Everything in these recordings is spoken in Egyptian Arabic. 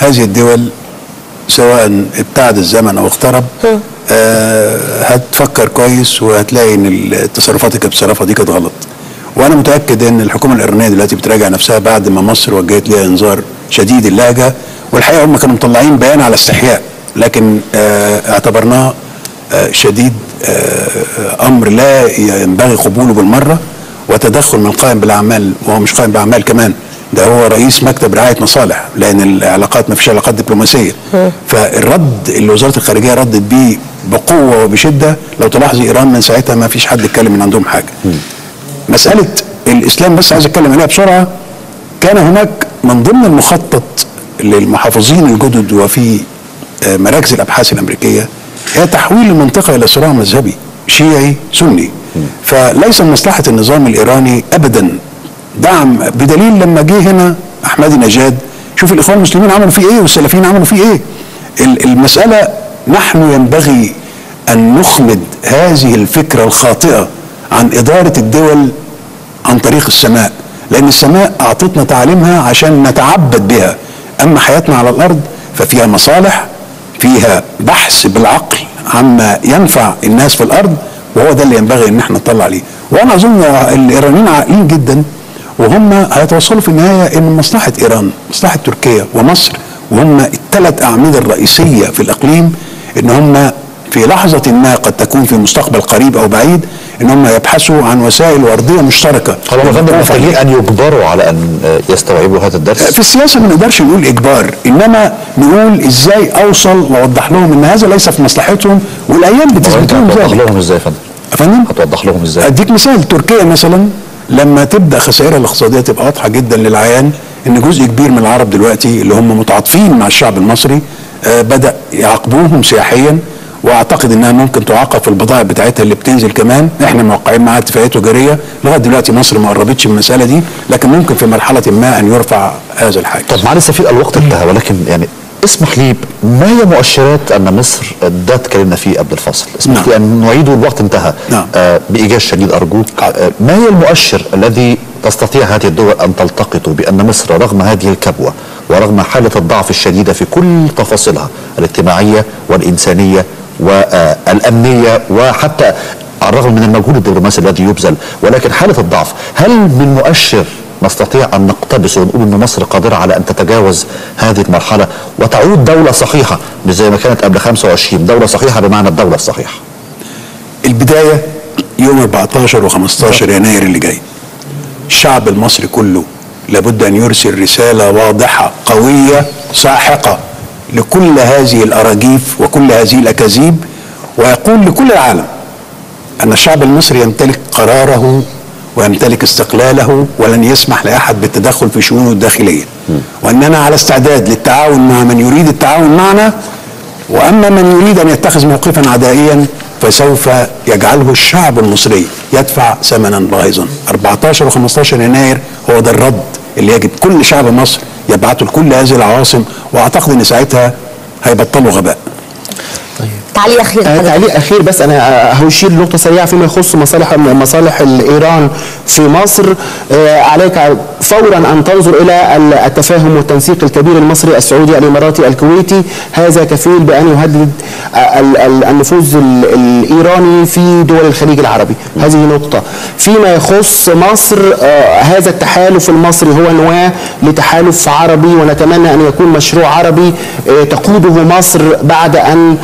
هذه الدول سواء ابتعد الزمن او اقترب آه هتفكر كويس وهتلاقي ان التصرفات اللي كانت بتصرفها دي كانت غلط وانا متاكد ان الحكومه الايرانيه دلوقتي بتراجع نفسها بعد ما مصر وجهت ليها انذار شديد اللهجه والحقيقه هم كانوا مطلعين بيان على استحياء لكن آه اعتبرناه آه شديد آه امر لا ينبغي قبوله بالمره وتدخل من القائم بالاعمال وهو مش قائم باعمال كمان ده هو رئيس مكتب رعايه مصالح لان العلاقات ما فيش علاقات دبلوماسيه فالرد اللي وزاره الخارجيه ردت بيه بقوه وبشده لو تلاحظي ايران من ساعتها ما فيش حد اتكلم من عندهم حاجه مساله الاسلام بس عايز اتكلم عليها بسرعه كان هناك من ضمن المخطط للمحافظين الجدد وفي مراكز الابحاث الامريكيه هي تحويل المنطقه الى صراع مذهبي شيعي سني فليس من مصلحه النظام الايراني ابدا دعم بدليل لما جه هنا احمدي نجاد شوف الاخوان المسلمين عملوا فيه ايه والسلفيين عملوا فيه ايه المساله نحن ينبغي ان نخمد هذه الفكره الخاطئه عن اداره الدول عن طريق السماء لان السماء اعطتنا تعليمها عشان نتعبد بها اما حياتنا على الارض ففيها مصالح فيها بحث بالعقل عما ينفع الناس في الارض وهو ده اللي ينبغي ان احنا نطلع عليه وانا اظن الايرانيين عاقلين جدا وهم هيتوصلوا في النهايه ان مصلحه ايران مصلحه تركيا ومصر وهم الثلاث اعمده الرئيسيه في الاقليم ان هم في لحظه ما قد تكون في مستقبل قريب او بعيد ان هم يبحثوا عن وسائل ورديه مشتركه هم فندم محتاجين ان يجبروا على ان يستوعبوا هذا الدرس في السياسه ما نقدرش نقول اجبار انما نقول ازاي اوصل واوضح لهم ان هذا ليس في مصلحتهم والايام بتثبت لهم هتوضح ذلك لهم ازاي يا فندم؟ فندم هتوضح لهم ازاي؟ اديك مثال تركيا مثلا لما تبدا خسائرها الاقتصاديه تبقى واضحه جدا للعيان ان جزء كبير من العرب دلوقتي اللي هم متعاطفين مع الشعب المصري آه بدا يعاقبوهم سياحيا واعتقد انها ممكن تعاقب في البضائع بتاعتها اللي بتنزل كمان احنا موقعين معاها اتفاقيات تجاريه لغايه دلوقتي مصر ما قربتش من المساله دي لكن ممكن في مرحله ما ان يرفع هذا الحاجز طب معالي السفير الوقت انتهى ولكن يعني اسمح لي ما هي مؤشرات ان مصر ده اتكلمنا فيه قبل الفصل اسمح نعم. لي ان نعيد الوقت انتهى نعم. آه بايجاز شديد ارجوك آه ما هي المؤشر الذي تستطيع هذه الدول ان تلتقط بان مصر رغم هذه الكبوه ورغم حاله الضعف الشديده في كل تفاصيلها الاجتماعيه والانسانيه والامنيه وحتى على الرغم من المجهود الدبلوماسي الذي يبذل ولكن حاله الضعف هل من مؤشر نستطيع ان نقتبس ونقول ان مصر قادره على ان تتجاوز هذه المرحله وتعود دوله صحيحه مش زي ما كانت قبل 25 دوله صحيحه بمعنى الدوله الصحيحه البدايه يوم 14 و15 يناير اللي جاي الشعب المصري كله لابد ان يرسل رساله واضحه قويه ساحقه لكل هذه الاراجيف وكل هذه الاكاذيب ويقول لكل العالم ان الشعب المصري يمتلك قراره ويمتلك استقلاله ولن يسمح لاحد بالتدخل في شؤونه الداخليه واننا على استعداد للتعاون مع من يريد التعاون معنا واما من يريد ان يتخذ موقفا عدائيا فسوف يجعله الشعب المصري يدفع ثمنا باهظا 14 و15 يناير هو ده الرد اللي يجب كل شعب مصر يبعته لكل هذه العواصم واعتقد ان ساعتها هيبطلوا غباء تعليق اخير آه حضرتك. تعليق اخير بس انا آه، هشير لنقطه سريعه فيما يخص مصالح مصالح ايران في مصر آه عليك فورا ان تنظر الى ال- التفاهم والتنسيق الكبير المصري السعودي الاماراتي الكويتي هذا كفيل بان يهدد آه، ال- ال- النفوذ ال- الايراني في دول الخليج العربي هذه نقطه فيما يخص مصر آه هذا التحالف المصري هو نواه لتحالف عربي ونتمنى ان يكون مشروع عربي آه تقوده مصر بعد ان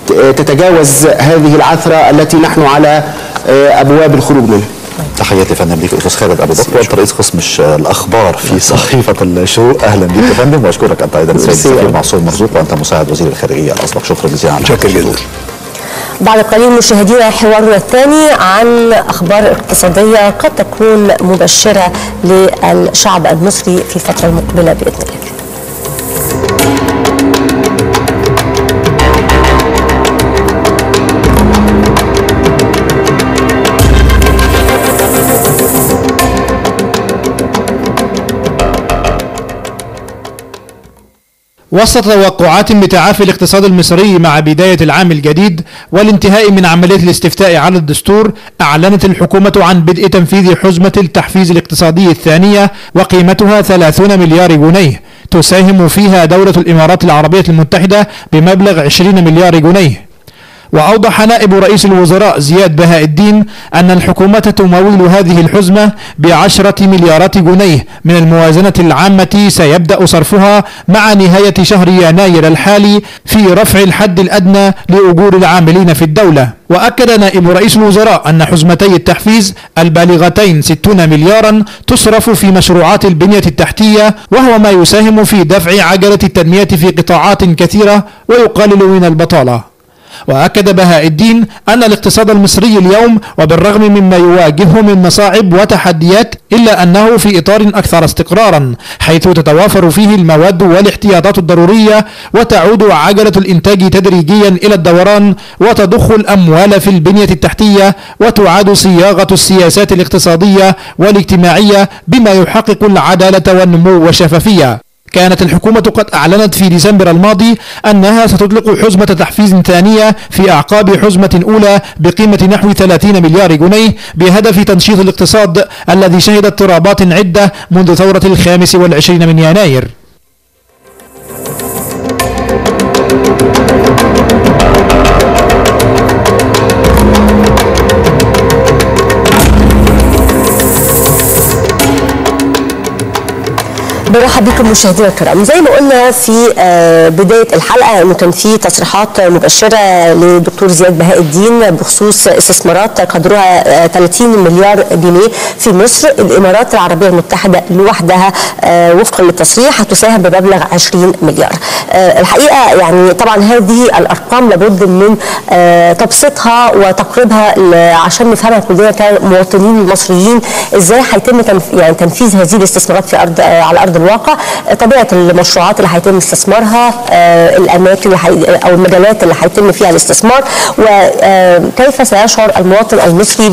تتجاوز هذه العثرة التي نحن على أبواب الخروج منها تحياتي يا فندم ليك استاذ خالد ابو بكر وانت رئيس قسم الش- الاخبار في صحيفه الشروق اهلا بك يا فندم واشكرك انت ايضا السيد ميرسي. السفير معصوم مرزوق وانت مساعد وزير الخارجيه الاسبق شكرا جزيلا على شكرا هذا جدا الحضور. بعد قليل مشاهدينا حوارنا الثاني عن اخبار اقتصاديه قد تكون مبشره للشعب المصري في الفتره المقبله باذن الله وسط توقعات بتعافي الاقتصاد المصري مع بداية العام الجديد والانتهاء من عملية الاستفتاء على الدستور أعلنت الحكومة عن بدء تنفيذ حزمة التحفيز الاقتصادي الثانية وقيمتها 30 مليار جنيه تساهم فيها دولة الإمارات العربية المتحدة بمبلغ 20 مليار جنيه وأوضح نائب رئيس الوزراء زياد بهاء الدين أن الحكومة تمول هذه الحزمة بعشرة مليارات جنيه من الموازنة العامة سيبدأ صرفها مع نهاية شهر يناير الحالي في رفع الحد الأدنى لأجور العاملين في الدولة وأكد نائب رئيس الوزراء أن حزمتي التحفيز البالغتين 60 مليارا تصرف في مشروعات البنية التحتية وهو ما يساهم في دفع عجلة التنمية في قطاعات كثيرة ويقلل من البطالة وأكد بهاء الدين أن الاقتصاد المصري اليوم وبالرغم مما يواجهه من مصاعب وتحديات إلا أنه في إطار أكثر استقرارا حيث تتوافر فيه المواد والاحتياطات الضرورية وتعود عجلة الإنتاج تدريجيا إلى الدوران وتضخ الأموال في البنية التحتية وتعاد صياغة السياسات الاقتصادية والاجتماعية بما يحقق العدالة والنمو والشفافية كانت الحكومة قد أعلنت في ديسمبر الماضي أنها ستطلق حزمة تحفيز ثانية في أعقاب حزمة أولى بقيمة نحو 30 مليار جنيه بهدف تنشيط الاقتصاد الذي شهد اضطرابات عدة منذ ثورة الخامس والعشرين من يناير برحب بكم مشاهدينا الكرام زي ما قلنا في آه، بدايه الحلقه انه كان في تصريحات مبشره للدكتور زياد بهاء الدين بخصوص استثمارات قدرها آه، 30 مليار جنيه في مصر الامارات العربيه المتحده لوحدها آه، وفقا للتصريح هتساهم بمبلغ 20 مليار آه، الحقيقه يعني طبعا هذه الارقام لابد من آه، تبسيطها وتقريبها ل- عشان نفهمها كلنا كمواطنين مصريين ازاي هيتم تنف- يعني تنفيذ هذه الاستثمارات في ارض آه، على ارض الواقع آه، طبيعه المشروعات اللي هيتم استثمارها آه، الاماكن اللي حي... او المجالات اللي هيتم فيها الاستثمار وكيف سيشعر المواطن المصري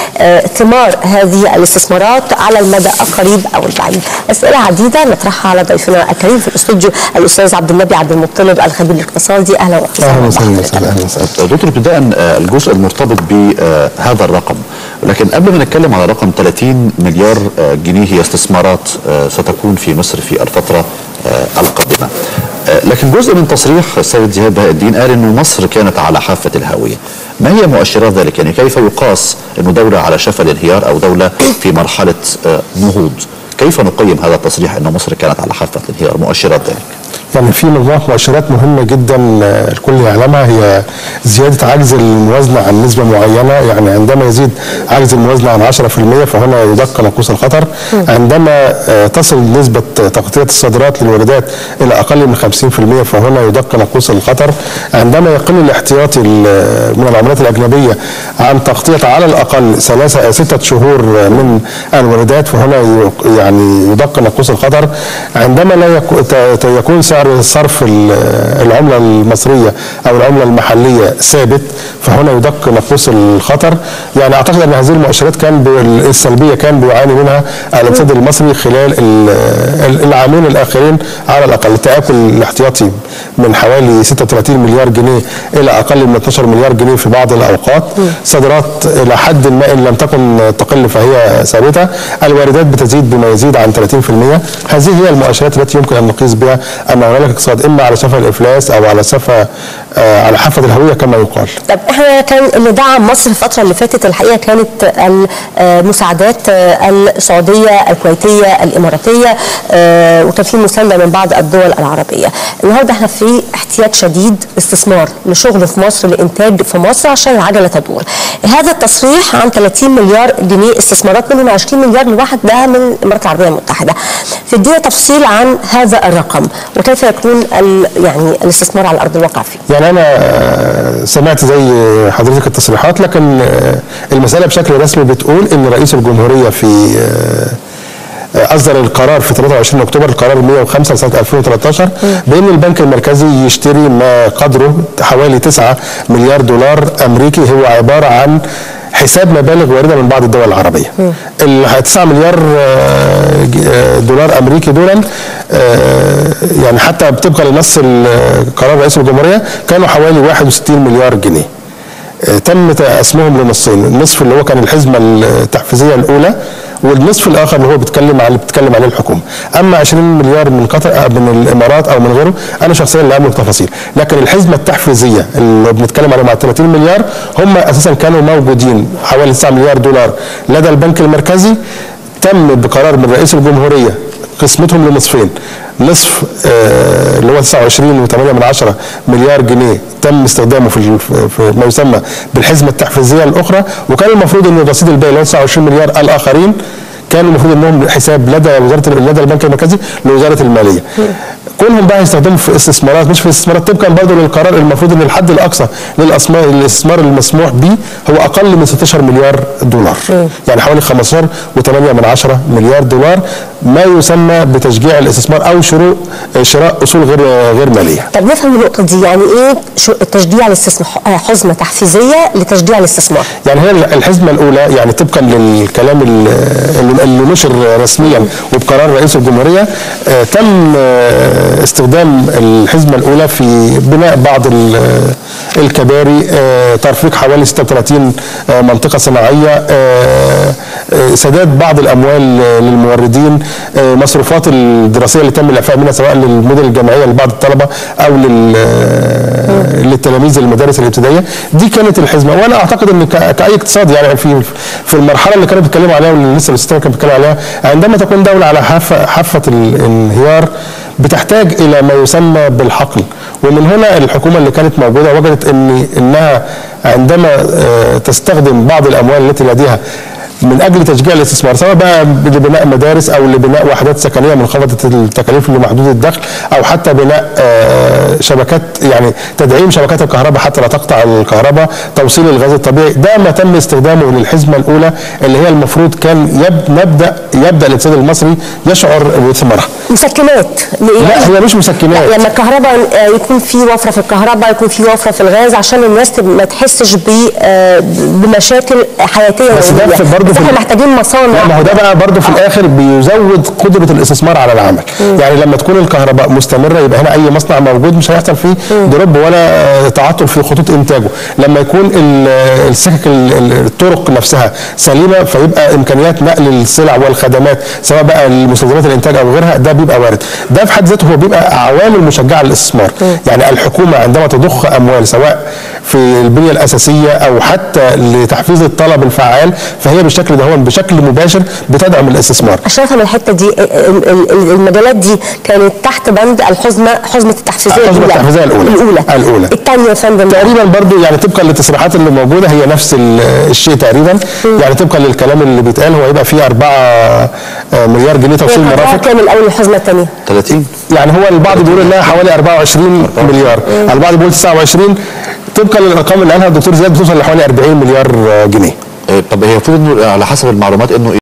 بثمار هذه الاستثمارات على المدى القريب او البعيد اسئله عديده نطرحها على ضيفنا الكريم في الاستوديو الاستاذ عبد النبي عبد المطلب الخبير الاقتصادي اهلا وسهلا اهلا وسهلا بحضرتك. وسهلا اهلا وسهلا دكتور ابتداء آه، الجزء المرتبط بهذا الرقم لكن قبل ما نتكلم على رقم 30 مليار آه، جنيه هي استثمارات آه، ستكون في مصر في الفترة آه، القادمة آه، لكن جزء من تصريح السيد زياد بهاء الدين قال انه مصر كانت على حافة الهاوية ما هي مؤشرات ذلك يعني كيف يقاس انه دولة على شفا الانهيار او دولة في مرحلة آه، نهوض كيف نقيم هذا التصريح ان مصر كانت على حافة الانهيار مؤشرات ذلك يعني في مجموعة مؤشرات مهمة جدا آه، الكل يعلمها هي زيادة عجز الموازنة عن نسبة معينة يعني عندما يزيد عجز الموازنة عن 10% فهنا يدق ناقوس الخطر عندما آه، تصل نسبة تغطية الصادرات للواردات إلى أقل من 50% فهنا يدق ناقوس الخطر عندما يقل الاحتياطي ال- من العملات الأجنبية عن تغطية على الأقل ثلاثة ستة شهور من الواردات فهنا ي- يعني يدق ناقوس الخطر عندما لا يكو- ت- ت- يكون سعر صرف ال- العملة المصرية أو العملة المحلية ثابت فهنا يدق ناقوس الخطر يعني أعتقد أن هذه المؤشرات كان ب- السلبية كان بيعاني منها الاقتصاد المصري خلال ال- ال- العامين الآخرين على الأقل التآكل الاحتياطي من حوالي 36 مليار جنيه إلى أقل من 12 مليار جنيه في بعض الأوقات صادرات إلى حد ما إن لم تكن تقل فهي ثابتة الواردات بتزيد بما يزيد عن 30% هذه هي المؤشرات التي يمكن أن نقيس بها أن هنالك اقتصاد إما على شفا الإفلاس أو على شفا آه، على حافة الهوية كما يقال طب احنا كان اللي دعم مصر الفتره اللي فاتت الحقيقه كانت المساعدات السعوديه الكويتيه الاماراتيه آه، وكان في مسانده من بعض الدول العربيه. النهارده احنا في احتياج شديد استثمار لشغل في مصر لانتاج في مصر عشان العجله تدور. هذا التصريح عن 30 مليار جنيه استثمارات منهم 20 مليار لواحد ده من الامارات العربيه المتحده. في ادينا تفصيل عن هذا الرقم وكيف يكون ال- يعني الاستثمار على ارض الواقع فيه. يعني انا آه، سمعت زي حضرتك التصريحات لكن آه، المساله بشكل رسمي بتقول ان رئيس الجمهوريه في آه، آه، اصدر القرار في 23 اكتوبر القرار 105 سنه 2013 بان البنك المركزي يشتري ما قدره حوالي 9 مليار دولار امريكي هو عباره عن حساب مبالغ وارده من بعض الدول العربيه. ال 9 مليار آه، ج- آه، دولار امريكي دول آه، يعني حتى طبقا لنص ال- قرار رئيس الجمهوريه كانوا حوالي 61 مليار جنيه. آه، تم تقسيمهم لنصين، النصف اللي هو كان الحزمه التحفيزيه الاولى والنصف الاخر اللي هو بيتكلم على بتتكلم عليه الحكومه اما 20 مليار من قطر آه، من الامارات او من غيره انا شخصيا لا املك تفاصيل لكن الحزمه التحفيزيه اللي بنتكلم عليهم على 30 مليار هم اساسا كانوا موجودين حوالي 9 مليار دولار لدى البنك المركزي تم بقرار من رئيس الجمهوريه قسمتهم لنصفين نصف آه، اللي هو 29.8 من عشرة مليار جنيه تم استخدامه في ال- في- في ما يسمى بالحزمه التحفيزيه الاخرى وكان المفروض ان الرصيد الباقي اللي هو 29 مليار الاخرين كان المفروض انهم حساب لدى وزاره لدى البنك المركزي لوزاره الماليه. كونهم بقى يستخدموا في استثمارات مش في استثمارات طبقا برضه للقرار المفروض ان الحد الاقصى للاسماء الاستثمار المسموح به هو اقل من 16 مليار دولار. يعني حوالي 15 و8 من عشرة مليار دولار ما يسمى بتشجيع الاستثمار او شروع شراء اصول غير غير ماليه. طب نفهم النقطة دي يعني ايه شو- تشجيع الاستثمار آه، حزمة تحفيزية لتشجيع الاستثمار يعني هي الحزمه الاولى يعني طبقا للكلام ال- اللي اللي نشر رسميا وبقرار رئيس الجمهوريه آه، تم آه، استخدام الحزمه الاولى في بناء بعض ال- الكباري آه، ترفيق حوالي 36 آه، منطقه صناعيه آه، آه، سداد بعض الاموال آه، للموردين آه، مصروفات الدراسيه اللي تم الاعفاء منها سواء للمدن الجامعيه لبعض الطلبه او لل للتلاميذ المدارس الابتدائيه دي كانت الحزمه وانا اعتقد ان ك- كاي اقتصاد يعني في في المرحله اللي كانوا بيتكلموا عليها واللي لسه الاستاذ كان بيتكلم عليها عندما تكون دوله على حافه حافه الانهيار بتحتاج الى ما يسمى بالحقل ومن هنا الحكومه اللي كانت موجوده وجدت ان انها عندما آه، تستخدم بعض الاموال التي لديها من اجل تشجيع الاستثمار سواء بقى لبناء مدارس او لبناء وحدات سكنيه منخفضه التكاليف لمحدود الدخل او حتى بناء آه، شبكات يعني تدعيم شبكات الكهرباء حتى لا تقطع الكهرباء توصيل الغاز الطبيعي ده ما تم استخدامه للحزمه الاولى اللي هي المفروض كان يب نبدا يبدا الاقتصاد المصري يشعر بثمارها مسكنات لا هي مش مسكنات لا لما الكهرباء آه، يكون في وفره في الكهرباء يكون في وفره في الغاز عشان الناس تب- ما تحسش ب- آه، بمشاكل حياتيه بس ده يومية. في- برضه بس في احنا ال- محتاجين مصانع لا ما هو ده بقى برضه في الاخر بيزود قدره الاستثمار على العمل يعني لما تكون الكهرباء مستمره يبقى هنا اي مصنع موجود مش هيحصل فيه دروب ولا آه، تعطل في خطوط انتاجه لما يكون ال- السكك ال- ال- الطرق نفسها سليمه فيبقى امكانيات نقل السلع والخدمات سواء بقى المستلزمات الانتاج او غيرها ده بيبقى وارد ده في حد ذاته هو بيبقى عوامل مشجعه للاستثمار يعني الحكومه عندما تضخ اموال سواء في البنيه الاساسيه او حتى لتحفيز الطلب الفعال فهي بالشكل ده هو بشكل مباشر بتدعم الاستثمار عشان افهم الحته دي ال- ال- ال- المجالات دي كانت تحت بند الحزمه حزمه التحفيزيه الحزمة التحفيزية الأولى. الاولى الأولى. الثانيه يا فندم تقريبا برضو يعني طبقا للتصريحات اللي موجوده هي نفس ال- الشيء تقريبا يعني طبقا للكلام اللي بيتقال هو هيبقى فيه 4 مليار جنيه توصيل هي قدرها مرافق كام الاول الحزمه الثانيه 30 يعني هو البعض بيقول انها حوالي 24 مليار البعض بيقول 29 طبقا للارقام اللي قالها الدكتور زياد بتوصل لحوالي 40 مليار جنيه آه، طب هي المفروض انه على حسب المعلومات انه